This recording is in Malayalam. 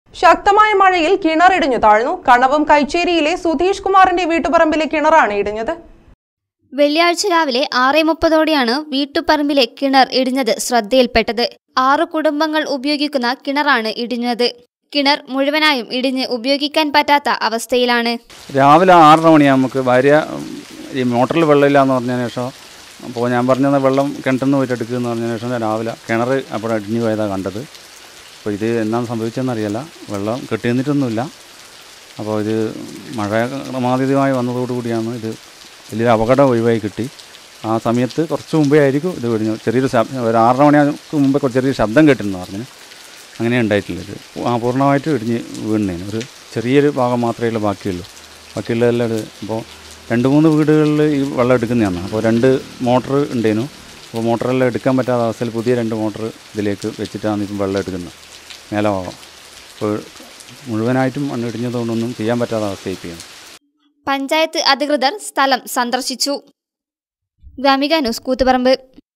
ശക്തമായ മഴയിൽ കിണർ ഇടിഞ്ഞു താഴ്ന്നു കണവം കൈച്ചേരിയിലെ സുധീഷ് കുമാറിന്റെ വീട്ടുപറമ്പിലെ കിണറാണ് ഇടിഞ്ഞത് വെള്ളിയാഴ്ച രാവിലെ ആറ് മുപ്പതോടെയാണ് വീട്ടുപറമ്പിലെ കിണർ ഇടിഞ്ഞത് ശ്രദ്ധയിൽപ്പെട്ടത് ആറു കുടുംബങ്ങൾ ഉപയോഗിക്കുന്ന കിണറാണ് ഇടിഞ്ഞത് കിണർ മുഴുവനായും ഇടിഞ്ഞ് ഉപയോഗിക്കാൻ പറ്റാത്ത അവസ്ഥയിലാണ് രാവിലെ ആറര മണിയാകുമ്പോൾ നമുക്ക് ഭാര്യ ഉം, ഈ മോട്ടറിൽ വെള്ളമില്ല എന്ന് പറഞ്ഞതിന് ശേഷം അപ്പോൾ ഞാൻ പറഞ്ഞത് വെള്ളം കിണറ്റിൽ നിന്ന് പോയിട്ട് എടുക്കുക എന്ന് പറഞ്ഞതിന് ശേഷം രാവിലെ കിണർ അപ്പോൾ അടിഞ്ഞു പോയതാണ് കണ്ടത് അപ്പോൾ ഇത് എന്നാണ് സംഭവിച്ചതെന്ന് അറിയില്ല വെള്ളം കെട്ടിയിരുന്നിട്ടൊന്നുമില്ല അപ്പോൾ ഇത് മഴ ക്രമാതീതമായി വന്നതോടുകൂടിയാണ് ഇത് വലിയൊരു അപകടം ഒഴിവായി കിട്ടി ആ സമയത്ത് കുറച്ച് മുമ്പേ ആയിരിക്കും ഇത് വെടിഞ്ഞു ചെറിയൊരു ശബ്ദം ഒരു ആറര മണിക്ക് മുമ്പേ കുറച്ച് ചെറിയൊരു ശബ്ദം കേട്ടിരുന്നു പറഞ്ഞു അങ്ങനെ ഉണ്ടായിട്ടുള്ളത് ആ പൂർണ്ണമായിട്ട് ഇടിഞ്ഞ് വീണേന് ഒരു ചെറിയൊരു ഭാഗം മാത്രമേ ഉള്ളൂ ബാക്കിയുള്ളൂ ബാക്കിയുള്ളതെല്ലാം ഇത് അപ്പോൾ രണ്ട് മൂന്ന് വീടുകളിൽ ഈ വെള്ളം എടുക്കുന്നതാണ് അപ്പോൾ രണ്ട് മോട്ടർ ഉണ്ടേനു അപ്പോൾ മോട്ടറെല്ലാം എടുക്കാൻ പറ്റാത്ത അവസ്ഥയിൽ പുതിയ രണ്ട് മോട്ടർ ഇതിലേക്ക് വെച്ചിട്ടാണ് ഇപ്പം വെള്ളം എടുക്കുന്നത് മേലെ ഭാഗം അപ്പോൾ മുഴുവനായിട്ടും മണ്ണിടിഞ്ഞതുകൊണ്ടൊന്നും ചെയ്യാൻ പറ്റാത്ത അവസ്ഥയായിപ്പോയാണ് പഞ്ചായത്ത് അധികൃതർ സ്ഥലം സന്ദർശിച്ചു ഗ്രാമിക ന്യൂസ് കൂത്തുപറമ്പ്